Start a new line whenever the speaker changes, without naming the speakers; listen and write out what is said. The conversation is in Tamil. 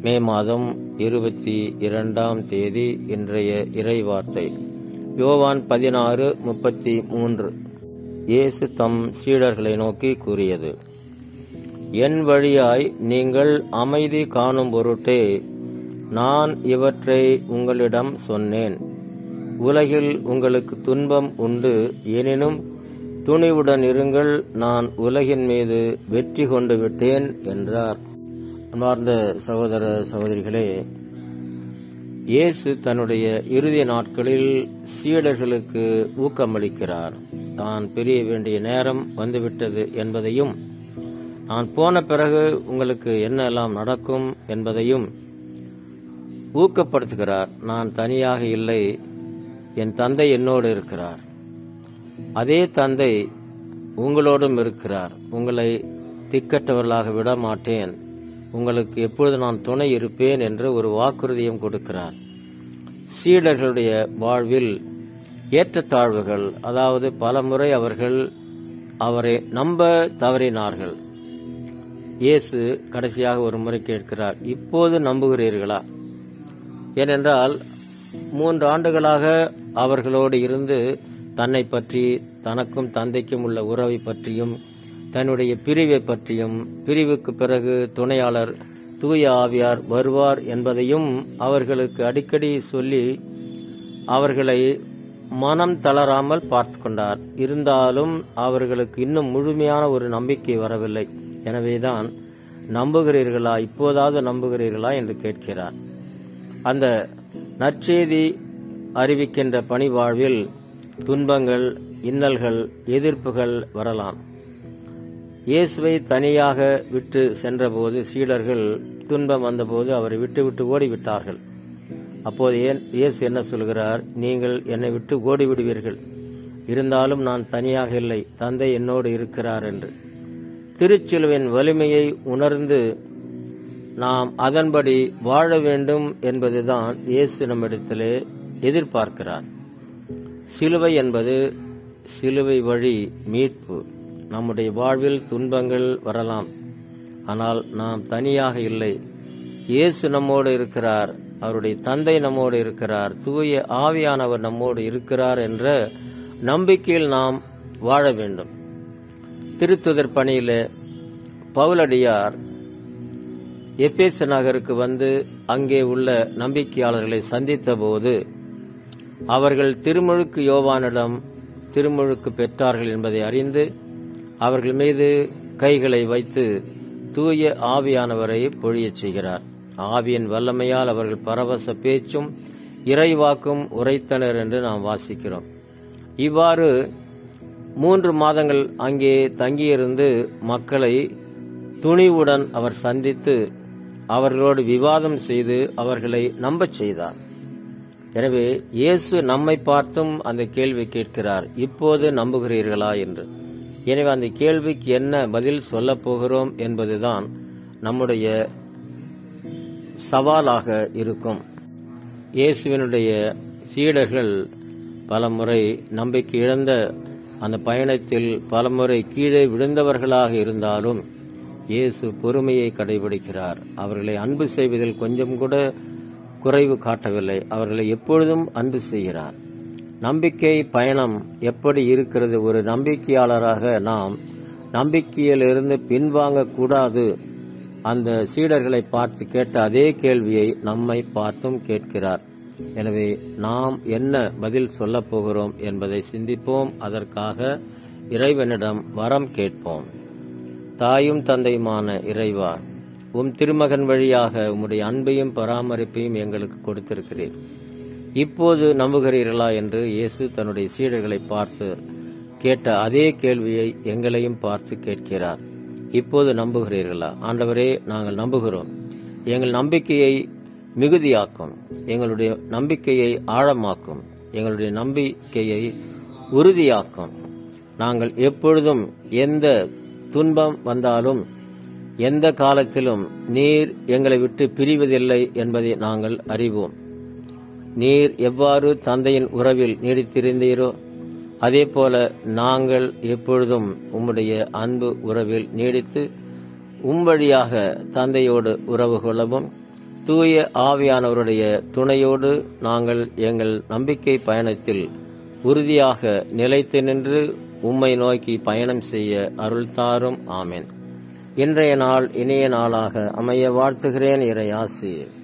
மே மாதம் இருபத்தி இரண்டாம் தேதி இன்றைய இறைவார்த்தை யோவான் பதினாறு முப்பத்தி மூன்று இயேசு தம் சீடர்களை நோக்கி கூறியது என் வழியாய் நீங்கள் அமைதி காணும் பொருட்டே நான் இவற்றை உங்களிடம் சொன்னேன் உலகில் உங்களுக்கு துன்பம் உண்டு எனினும் துணிவுடன் இருங்கள் நான் உலகின் மீது வெற்றி கொண்டு விட்டேன் என்றார் அன்பார்ந்த சகோதர சகோதரிகளே இயேசு தன்னுடைய இறுதி நாட்களில் சீடர்களுக்கு ஊக்கமளிக்கிறார் தான் பிரிய வேண்டிய நேரம் வந்துவிட்டது என்பதையும் நான் போன பிறகு உங்களுக்கு என்னெல்லாம் நடக்கும் என்பதையும் ஊக்கப்படுத்துகிறார் நான் தனியாக இல்லை என் தந்தை என்னோடு இருக்கிறார் அதே தந்தை உங்களோடும் இருக்கிறார் உங்களை திக்கற்றவர்களாக விட மாட்டேன் உங்களுக்கு எப்பொழுது நான் துணை இருப்பேன் என்று ஒரு வாக்குறுதியும் கொடுக்கிறார் சீடர்களுடைய வாழ்வில் ஏற்றத்தாழ்வுகள் அதாவது பல முறை அவர்கள் அவரை நம்ப தவறினார்கள் இயேசு கடைசியாக ஒரு முறை கேட்கிறார் இப்போது நம்புகிறீர்களா ஏனென்றால் மூன்று ஆண்டுகளாக அவர்களோடு இருந்து தன்னை பற்றி தனக்கும் தந்தைக்கும் உள்ள உறவை பற்றியும் தன்னுடைய பிரிவை பற்றியும் பிரிவுக்கு பிறகு துணையாளர் தூய ஆவியார் வருவார் என்பதையும் அவர்களுக்கு அடிக்கடி சொல்லி அவர்களை மனம் தளராமல் பார்த்து கொண்டார் இருந்தாலும் அவர்களுக்கு இன்னும் முழுமையான ஒரு நம்பிக்கை வரவில்லை எனவேதான் நம்புகிறீர்களா இப்போதாவது நம்புகிறீர்களா என்று கேட்கிறார் அந்த நற்செய்தி அறிவிக்கின்ற பணி வாழ்வில் துன்பங்கள் இன்னல்கள் எதிர்ப்புகள் வரலாம் இயேசுவை தனியாக விட்டு சென்றபோது சீடர்கள் துன்பம் வந்தபோது அவரை விட்டு விட்டு ஓடிவிட்டார்கள் அப்போது ஏன் இயேசு என்ன சொல்கிறார் நீங்கள் என்னை விட்டு ஓடிவிடுவீர்கள் இருந்தாலும் நான் தனியாக இல்லை தந்தை என்னோடு இருக்கிறார் என்று திருச்சிலுவின் வலிமையை உணர்ந்து நாம் அதன்படி வாழ வேண்டும் என்பதுதான் இயேசு நம்மிடத்திலே எதிர்பார்க்கிறார் சிலுவை என்பது சிலுவை வழி மீட்பு நம்முடைய வாழ்வில் துன்பங்கள் வரலாம் ஆனால் நாம் தனியாக இல்லை இயேசு நம்மோடு இருக்கிறார் அவருடைய தந்தை நம்மோடு இருக்கிறார் தூய ஆவியானவர் நம்மோடு இருக்கிறார் என்ற நம்பிக்கையில் நாம் வாழ வேண்டும் திருத்துதர் பணியில பவுலடியார் எபேச நகருக்கு வந்து அங்கே உள்ள நம்பிக்கையாளர்களை சந்தித்த போது அவர்கள் திருமுழுக்கு யோவானிடம் திருமுழுக்கு பெற்றார்கள் என்பதை அறிந்து அவர்கள் மீது கைகளை வைத்து தூய ஆவியானவரை பொழியச் செய்கிறார் ஆவியின் வல்லமையால் அவர்கள் பரவச பேச்சும் இறைவாக்கும் உரைத்தனர் என்று நாம் வாசிக்கிறோம் இவ்வாறு மூன்று மாதங்கள் அங்கே தங்கியிருந்து மக்களை துணிவுடன் அவர் சந்தித்து அவர்களோடு விவாதம் செய்து அவர்களை நம்பச் செய்தார் எனவே இயேசு நம்மை பார்த்தும் அந்த கேள்வி கேட்கிறார் இப்போது நம்புகிறீர்களா என்று எனவே அந்த கேள்விக்கு என்ன பதில் சொல்லப் போகிறோம் என்பதுதான் நம்முடைய சவாலாக இருக்கும் இயேசுவினுடைய சீடர்கள் பலமுறை நம்பிக்கை இழந்த அந்த பயணத்தில் பலமுறை கீழே விழுந்தவர்களாக இருந்தாலும் இயேசு பொறுமையை கடைபிடிக்கிறார் அவர்களை அன்பு செய்வதில் கொஞ்சம் கூட குறைவு காட்டவில்லை அவர்களை எப்பொழுதும் அன்பு செய்கிறார் நம்பிக்கை பயணம் எப்படி இருக்கிறது ஒரு நம்பிக்கையாளராக நாம் நம்பிக்கையிலிருந்து பின்வாங்க கூடாது அந்த சீடர்களை பார்த்து கேட்ட அதே கேள்வியை நம்மை பார்த்தும் கேட்கிறார் எனவே நாம் என்ன பதில் சொல்லப் போகிறோம் என்பதை சிந்திப்போம் அதற்காக இறைவனிடம் வரம் கேட்போம் தாயும் தந்தையுமான இறைவா உம் திருமகன் வழியாக உம்முடைய அன்பையும் பராமரிப்பையும் எங்களுக்கு கொடுத்திருக்கிறீர் இப்போது நம்புகிறீர்களா என்று இயேசு தன்னுடைய சீடர்களை பார்த்து கேட்ட அதே கேள்வியை எங்களையும் பார்த்து கேட்கிறார் இப்போது நம்புகிறீர்களா ஆண்டவரே நாங்கள் நம்புகிறோம் எங்கள் நம்பிக்கையை மிகுதியாக்கும் எங்களுடைய நம்பிக்கையை ஆழமாக்கும் எங்களுடைய நம்பிக்கையை உறுதியாக்கும் நாங்கள் எப்பொழுதும் எந்த துன்பம் வந்தாலும் எந்த காலத்திலும் நீர் எங்களை விட்டு பிரிவதில்லை என்பதை நாங்கள் அறிவோம் நீர் எவ்வாறு தந்தையின் உறவில் நீடித்திருந்தீரோ அதே போல நாங்கள் எப்பொழுதும் உம்முடைய அன்பு உறவில் நீடித்து உம் வழியாக தந்தையோடு உறவு கொள்ளவும் தூய ஆவியானவருடைய துணையோடு நாங்கள் எங்கள் நம்பிக்கை பயணத்தில் உறுதியாக நிலைத்து நின்று உம்மை நோக்கி பயணம் செய்ய அருள் தாரும் ஆமென் இன்றைய நாள் இனிய நாளாக அமைய வாழ்த்துகிறேன் இறை ஆசிரியர்